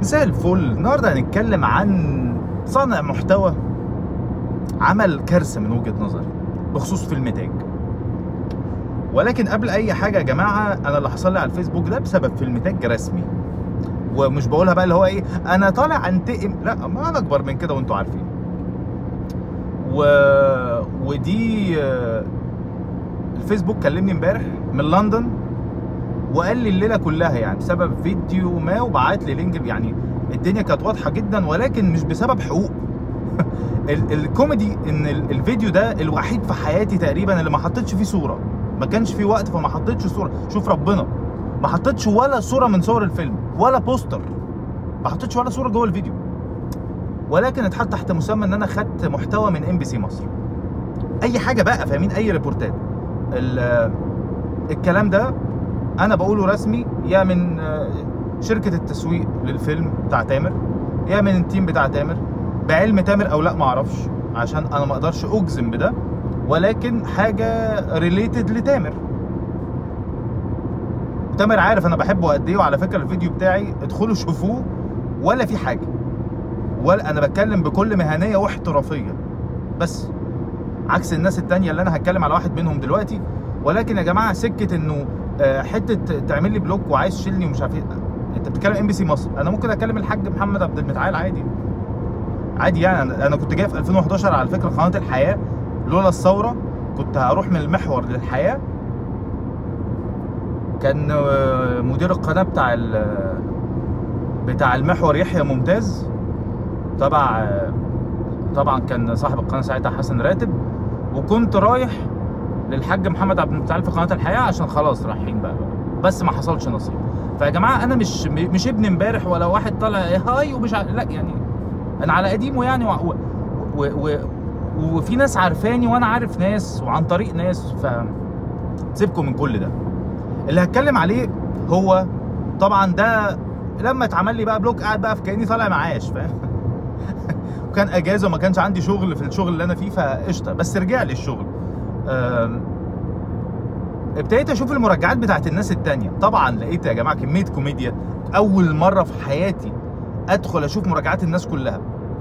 مساء الفل النهارده هنتكلم عن صانع محتوى عمل كارثه من وجهه نظري بخصوص فيلم تاج ولكن قبل اي حاجه يا جماعه انا اللي حصل لي على الفيسبوك ده بسبب فيلم تاج رسمي ومش بقولها بقى اللي هو ايه انا طالع انتقم لا ما انا اكبر من كده وانتوا عارفين و... ودي آه، الفيسبوك كلمني امبارح من لندن وقال لي الليله كلها يعني بسبب فيديو ما وبعت لي لينك يعني الدنيا كانت واضحه جدا ولكن مش بسبب حقوق ال- الكوميدي ان ال- الفيديو ده الوحيد في حياتي تقريبا اللي ما حطيتش فيه صوره ما كانش فيه وقت فما حطيتش صوره شوف ربنا ما حطيتش ولا صوره من صور الفيلم ولا بوستر ما حطيتش ولا صوره جوه الفيديو ولكن اتحط تحت مسمى ان انا خدت محتوى من ام بي سي مصر اي حاجه بقى فاهمين اي ريبورتات ال- الكلام ده انا بقوله رسمي يا من آه، شركه التسويق للفيلم بتاع تامر يا من التيم بتاع تامر بعلم تامر او لا ما اعرفش عشان انا ما اقدرش اجزم بده ولكن حاجه ريليتد لتامر تامر عارف انا بحبه قد ايه وعلى فكره الفيديو بتاعي ادخلوا شوفوه ولا في حاجه ولا انا بتكلم بكل مهنيه واحترافيه بس عكس الناس التانية اللي انا هتكلم على واحد منهم دلوقتي ولكن يا جماعه سكه انه آه، حته تعمل لي بلوك وعايز تشيلني ومش عارف ايه انت بتتكلم ام بي سي مصر انا ممكن اكلم الحاج محمد عبد المتعال عادي عادي يعني انا أنا كنت جاي في 2011 على فكره قناه الحياه لولا الثوره كنت هروح من المحور للحياه كان آه، مدير القناه بتاع ال- بتاع المحور يحيى ممتاز تبع آه، طبعا كان صاحب القناه ساعتها حسن راتب وكنت رايح للحاج محمد عبد المتعال في قناه الحياه عشان خلاص رايحين بقى بس ما حصلش نصيب فيا جماعه انا مش مش ابن امبارح ولا واحد طالع هاي ومش ع- لا يعني انا على قديمه يعني و... و... و... و... وفي ناس عارفاني وانا عارف ناس وعن طريق ناس ف سيبكم من كل ده اللي هتكلم عليه هو طبعا ده لما اتعمل لي بقى بلوك قاعد بقى في كاني طالع معاش فاهم وكان اجازه وما كانش عندي شغل في الشغل اللي انا فيه فقشطه بس رجع لي الشغل أم، ابتديت اشوف المراجعات بتاعت الناس التانية طبعا لقيت يا جماعه كميه كوميديا اول مره في حياتي ادخل اشوف مراجعات الناس كلها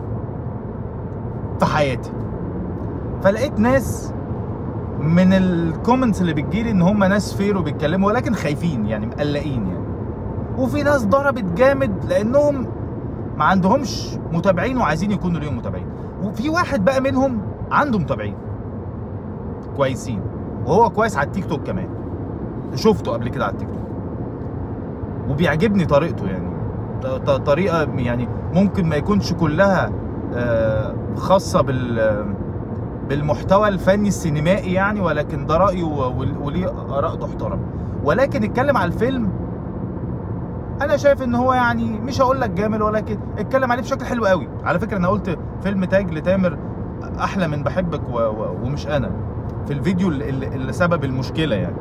في حياتي فلقيت ناس من الكومنتس اللي بتجيلي ان هم ناس فير وبيتكلموا ولكن خايفين يعني مقلقين يعني وفي ناس ضربت جامد لانهم ما عندهمش متابعين وعايزين يكونوا ليهم متابعين وفي واحد بقى منهم عنده متابعين كويسين وهو كويس على التيك توك كمان شفته قبل كده على التيك توك وبيعجبني طريقته يعني ط- ط- طريقه يعني ممكن ما يكونش كلها آه، خاصه بال بالمحتوى الفني السينمائي يعني ولكن ده رايه وال- وليه اراء تحترم ولكن اتكلم على الفيلم انا شايف ان هو يعني مش هقول لك جامل ولكن اتكلم عليه بشكل حلو قوي على فكره انا قلت فيلم تاج لتامر احلى من بحبك و... و... ومش انا في الفيديو اللي, اللي اللي سبب المشكله يعني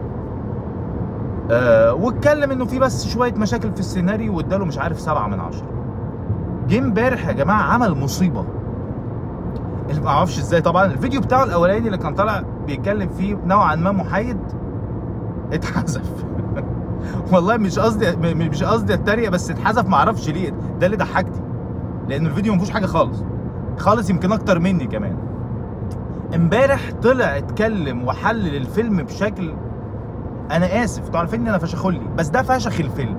آه واتكلم انه في بس شويه مشاكل في السيناريو واداله مش عارف سبعة من عشرة جه امبارح يا جماعه عمل مصيبه اللي ما اعرفش ازاي طبعا الفيديو بتاعه الاولاني اللي كان طالع بيتكلم فيه نوعا ما محايد اتحذف والله مش قصدي م- مش قصدي اتريق بس اتحذف ما اعرفش ليه ده اللي ضحكني لان الفيديو ما فيهوش حاجه خالص خالص يمكن اكتر مني كمان امبارح طلع اتكلم وحلل الفيلم بشكل انا اسف انتوا عارفين ان انا فشخلي بس ده فشخ الفيلم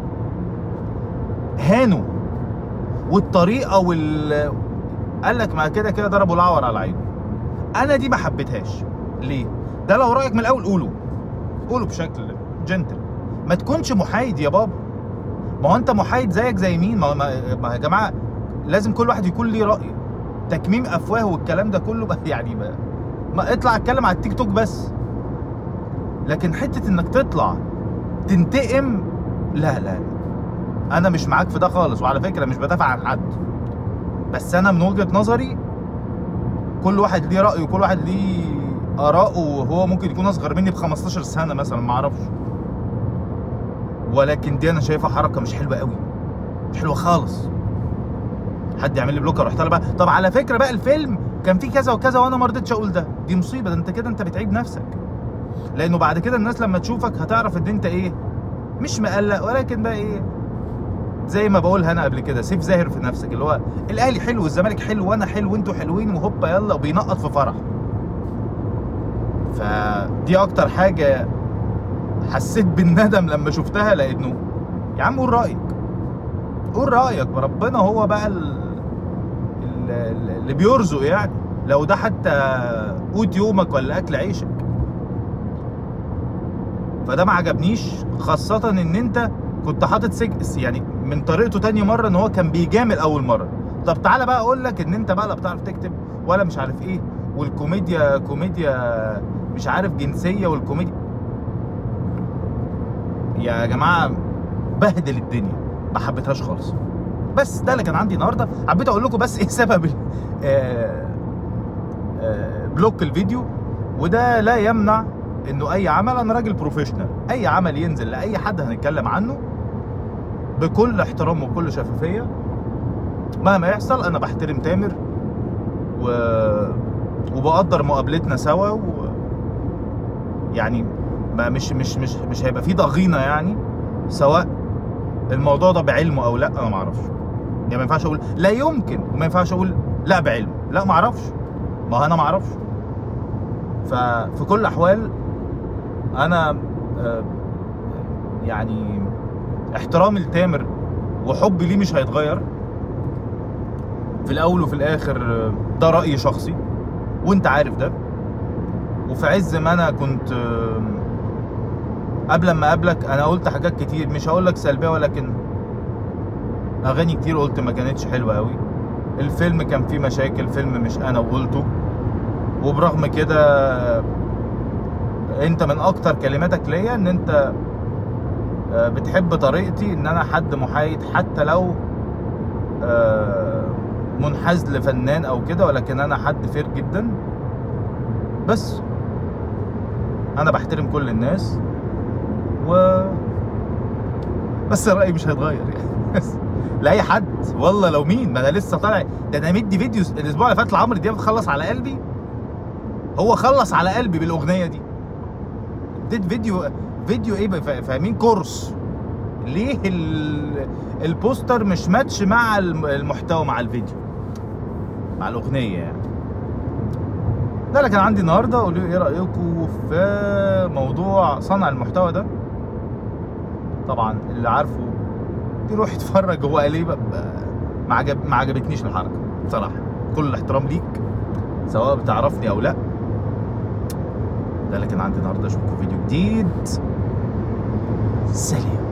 هانوا والطريقه وال قال لك ما كده كده ضربوا الاعور على عينه انا دي ما حبيتهاش ليه ده لو رايك من الاول قوله قوله بشكل جنتل ما تكونش محايد يا بابا ما هو انت محايد زيك زي مين ما, ما, ما يا جماعه لازم كل واحد يكون ليه راي تكميم افواه والكلام ده كله بقى يعني بقى ما اطلع اتكلم على التيك توك بس لكن حته انك تطلع تنتقم لا لا لا انا مش معاك في ده خالص وعلى فكره مش بدافع عن حد بس انا من وجهه نظري كل واحد ليه رايه وكل واحد ليه اراءه وهو ممكن يكون اصغر مني ب 15 سنه مثلا ما اعرفش ولكن دي انا شايفها حركه مش حلوه قوي مش حلوه خالص حد يعمل لي بلوك رحت انا بقى طب على فكره بقى الفيلم كان فيه كذا وكذا وانا ما رضيتش اقول ده دي مصيبه ده انت كده انت بتعيب نفسك لانه بعد كده الناس لما تشوفك هتعرف ان انت ايه مش مقلق ولكن بقى ايه زي ما بقولها انا قبل كده سيف زاهر في نفسك اللي هو الاهلي حلو والزمالك حلو وانا حلو وانتوا حلوين وهوبا يلا وبينقط في فرح فدي اكتر حاجه حسيت بالندم لما شفتها لانه يا عم قول رايك قول رايك وربنا هو بقى ال... ال- ال- اللي بيرزق يعني لو ده حتى قوت يومك ولا اكل عيشك فده ما عجبنيش خاصة ان انت كنت حاطط سج... يعني من طريقته تاني مرة ان هو كان بيجامل اول مرة طب تعالى بقى اقول لك ان انت بقى لا بتعرف تكتب ولا مش عارف ايه والكوميديا كوميديا مش عارف جنسية والكوميديا يا جماعة بهدل الدنيا ما حبيتهاش خالص بس ده اللي كان عندي النهارده حبيت اقول لكم بس ايه سبب ال- آه، آه، بلوك الفيديو وده لا يمنع انه اي عمل انا راجل بروفيشنال اي عمل ينزل لاي حد هنتكلم عنه بكل احترام وبكل شفافيه مهما يحصل انا بحترم تامر و... وبقدر مقابلتنا سوا و... يعني ما مش مش مش مش هيبقى في ضغينه يعني سواء الموضوع ده بعلمه او لا انا ما اعرفش يعني ما ينفعش اقول لا يمكن وما ينفعش اقول لا بعلم لا ما اعرفش ما انا ما اعرفش ففي كل الاحوال انا آه، يعني احترامي لتامر وحبي ليه مش هيتغير في الاول وفي الاخر آه، ده راي شخصي وانت عارف ده وفي عز ما انا كنت آه، قبل ما اقابلك انا قلت حاجات كتير مش هقول لك سلبيه ولكن اغاني كتير قلت ما كانتش حلوه قوي الفيلم كان فيه مشاكل فيلم مش انا وقلته وبرغم كده انت من اكتر كلماتك ليا ان انت آه، بتحب طريقتي ان انا حد محايد حتى لو آه، منحاز لفنان او كده ولكن انا حد فير جدا بس انا بحترم كل الناس و بس رايي مش هيتغير يعني بس لاي حد والله لو مين ما انا لسه طالع ده انا مدي فيديو الاسبوع اللي فات لعمرو دياب خلص على قلبي هو خلص على قلبي بالاغنيه دي اديت فيديو فيديو ايه فا- فاهمين كورس ليه ال- البوستر مش ماتش مع الم- المحتوى مع الفيديو مع الاغنيه يعني ده اللي كان عندي النهارده قولوا لي ايه رايكم في موضوع صنع المحتوى ده طبعا اللي عارفه يروح يتفرج هو قال ايه بقى- بقى- ما عجب ما عجبتنيش الحركه بصراحه كل الاحترام ليك سواء بتعرفني او لا ده اللي كان عندي النهارده اشوفكم فيديو جديد سلام